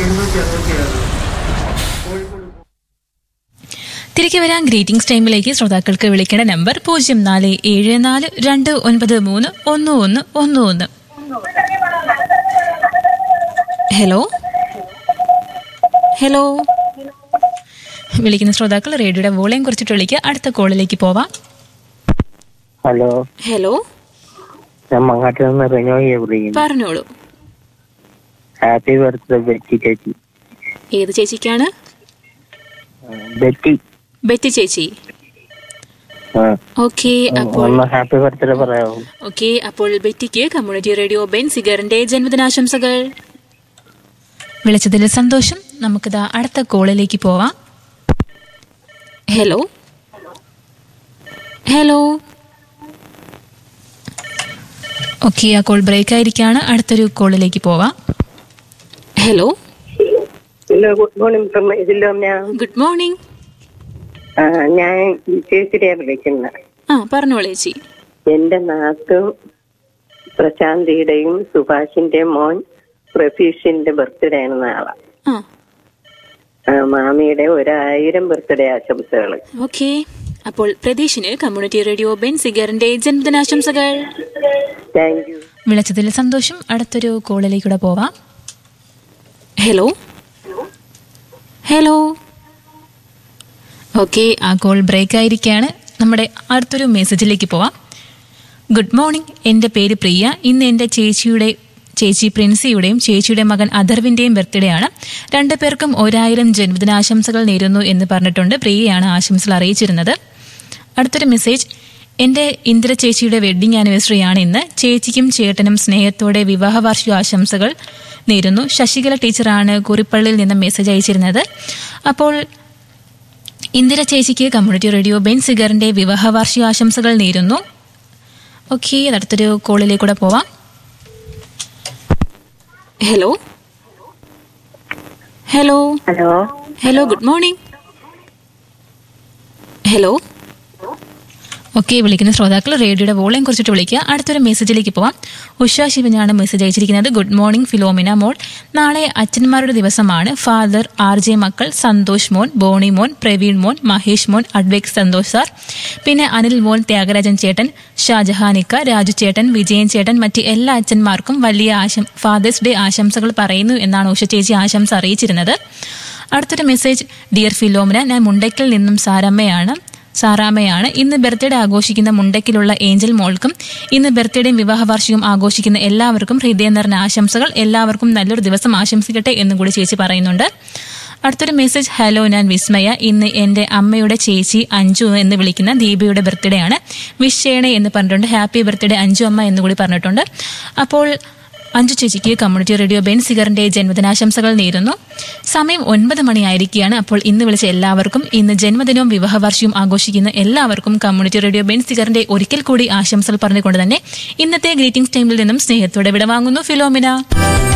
എഴുന്നൂറ്റി അറുപത്തിയാറ് കോഴിക്കോട് തിരികെ വരാൻ ഗ്രീറ്റിംഗ്സ് ടൈമിലേക്ക് ശ്രോതാക്കൾക്ക് വിളിക്കേണ്ട നമ്പർ പൂജ്യം നാല് ഏഴ് നാല് രണ്ട് ഒൻപത് മൂന്ന് ഒന്ന് ഒന്ന് ഒന്ന് ഒന്ന് ഹലോ ഹലോ വിളിക്കുന്ന ശ്രോതാക്കൾ റേഡിയോയുടെ വോളയും കുറിച്ചിട്ട് വിളിക്കുക അടുത്ത കോളിലേക്ക് പോവാം ഹലോ ഹലോ ഞാൻ മങ്ങാട്ടിൽ നിന്ന് റിനോയെ വിളിക്കുന്നു പറഞ്ഞോളൂ ഹാപ്പി ബർത്ത്ഡേ ബെറ്റി ചേച്ചി ഏത് ചേച്ചിക്കാണ് ആ, ബെറ്റി ബെറ്റി ചേച്ചി ആ ഓക്കെ അപ്പോൾ ഒന്ന് ഹാപ്പി ബർത്ത്ഡേ പറയാമോ ഓക്കെ അപ്പോൾ ബെറ്റിക്ക് കമ്മ്യൂണിറ്റി റേഡിയോ ബെൻ സിഗറിന്റെ ജന്മദിനാശംസകൾ വിളിച്ചതിൽ സന്തോഷം നമുക്കിതാ അടുത്ത കോളിലേക്ക് പോവാം ഹലോ ഹലോ ഓക്കെ ആ കോൾ ബ്രേക്ക് ആയിരിക്കാണ് അടുത്തൊരു കോളിലേക്ക് പോവാം hello hello good morning from ഇതിലോ ഞാൻ ഗുഡ് മോർണിംഗ് ആ, ഞാൻ ചേച്ചിരിയാ വിളിക്കുന്നത് ആ പറഞ്ഞോളൂ ചേച്ചി എന്റെ നാത്തും പ്രശാന്തിയുടെയും സുഭാഷിന്റെ മോൻ പ്രഫീഷിന്റെ ബർത്ത്ഡേ ആണ് നാളെ ആ ആ, മാമിയുടെ ഒരായിരം ബർത്ത്ഡേ ആശംസകൾ ഓക്കെ അപ്പോൾ പ്രതീഷിന് കമ്മ്യൂണിറ്റി റേഡിയോ ബെൻ സിഗറിന്റെ ജന്മദിനാശംസകൾ താങ്ക് യു വിളിച്ചതിൽ സന്തോഷം അടുത്തൊരു കോളിലേക്കൂടെ പോവാം ഹലോ ഹലോ ഓക്കെ ആ കോൾ ബ്രേക്ക് ആയിരിക്കുകയാണ് നമ്മുടെ അടുത്തൊരു മെസ്സേജിലേക്ക് പോവാം ഗുഡ് മോർണിംഗ് എൻ്റെ പേര് പ്രിയ ഇന്ന് എൻ്റെ ചേച്ചിയുടെ ചേച്ചി പ്രിൻസിയുടെയും ചേച്ചിയുടെ മകൻ അഥർവിൻ്റെയും ബർത്ത്ഡേ ആണ് രണ്ടു പേർക്കും ഒരായിരം ജന്മദിനാശംസകൾ നേരുന്നു എന്ന് പറഞ്ഞിട്ടുണ്ട് പ്രിയയാണ് ആശംസകൾ അറിയിച്ചിരുന്നത് അടുത്തൊരു മെസ്സേജ് എൻ്റെ ഇന്ദിര ചേച്ചിയുടെ വെഡ്ഡിംഗ് ആനിവേഴ്സറി ആണ് ഇന്ന് ചേച്ചിക്കും ചേട്ടനും സ്നേഹത്തോടെ വിവാഹ വാർഷിക ആശംസകൾ നേരുന്നു ശശികല ടീച്ചറാണ് കുറിപ്പള്ളിയിൽ നിന്ന് മെസ്സേജ് അയച്ചിരുന്നത് അപ്പോൾ ഇന്ദിര ചേച്ചിക്ക് കമ്മ്യൂണിറ്റി റേഡിയോ ബെൻ സിഗറിന്റെ വിവാഹ വാർഷിക ആശംസകൾ നേരുന്നു ഓക്കെ അടുത്തൊരു കോളിലേക്കൂടെ പോവാം hello hello hello hello good morning hello okay വിളിക്കുന്ന ശ്രോതാക്കൾ റേഡിയോയുടെ വോളിയം കുറിച്ചിട്ട് വിളിക്കുക അടുത്തൊരു മെസ്സേജിലേക്ക് പോവാം ഉഷ ശിവനാണ് മെസ്സേജ് അയച്ചിരിക്കുന്നത് ഗുഡ് മോർണിംഗ് ഫിലോമിന മോൾ നാളെ അച്ഛന്മാരുടെ ദിവസമാണ് ഫാദർ ആർ ജെ മക്കൾ സന്തോഷ് മോൻ ബോണി മോൻ പ്രവീൺ മോൻ മഹേഷ് മോൻ അഡ്വൈക് സന്തോഷ് സാർ പിന്നെ അനിൽ മോൻ ത്യാഗരാജൻ ചേട്ടൻ ഷാജഹാനിക്ക രാജു ചേട്ടൻ വിജയൻ ചേട്ടൻ മറ്റ് എല്ലാ അച്ഛന്മാർക്കും വലിയ ആശം ഫാദേഴ്സ് ഡേ ആശംസകൾ പറയുന്നു എന്നാണ് ഉഷ ചേച്ചി ആശംസ അറിയിച്ചിരുന്നത് അടുത്തൊരു മെസ്സേജ് ഡിയർ ഫിലോമിന ഞാൻ മുണ്ടയ്ക്കൽ നിന്നും സാരമ്മയാണ് സാറാമ്മയാണ് ഇന്ന് ബർത്ത്ഡേ ആഘോഷിക്കുന്ന മുണ്ടയ്ക്കിലുള്ള ഏഞ്ചൽ മോൾക്കും ഇന്ന് ബർത്ത്ഡേയും വിവാഹ വാർഷികവും ആഘോഷിക്കുന്ന എല്ലാവർക്കും ഹൃദയം നിറഞ്ഞ ആശംസകൾ എല്ലാവർക്കും നല്ലൊരു ദിവസം ആശംസിക്കട്ടെ എന്നും കൂടി ചേച്ചി പറയുന്നുണ്ട് അടുത്തൊരു മെസ്സേജ് ഹലോ ഞാൻ വിസ്മയ ഇന്ന് എൻ്റെ അമ്മയുടെ ചേച്ചി അഞ്ജു എന്ന് വിളിക്കുന്ന ദീപയുടെ ബർത്ത്ഡേ ആണ് വിഷ് ചെയ്യണേ എന്ന് പറഞ്ഞിട്ടുണ്ട് ഹാപ്പി ബർത്ത്ഡേ അഞ്ജു അമ്മ എന്ന് കൂടി പറഞ്ഞിട്ടുണ്ട് അപ്പോൾ അഞ്ചു ചേച്ചിക്ക് കമ്മ്യൂണിറ്റി റേഡിയോ ബെൻ സിഗറിന്റെ ജന്മദിനാശംസകൾ നേരുന്നു സമയം ഒൻപത് മണിയായിരിക്കുകയാണ് അപ്പോൾ ഇന്ന് വിളിച്ച എല്ലാവർക്കും ഇന്ന് ജന്മദിനവും വിവാഹവാർഷികവും ആഘോഷിക്കുന്ന എല്ലാവർക്കും കമ്മ്യൂണിറ്റി റേഡിയോ ബെൻ സിഗറിന്റെ ഒരിക്കൽ കൂടി ആശംസകൾ പറഞ്ഞുകൊണ്ട് തന്നെ ഇന്നത്തെ ഗ്രീറ്റിംഗ്സ് ടൈമിൽ നിന്നും സ്നേഹത്തോടെ വിടവാങ്ങുന്നു ഫിലോമിന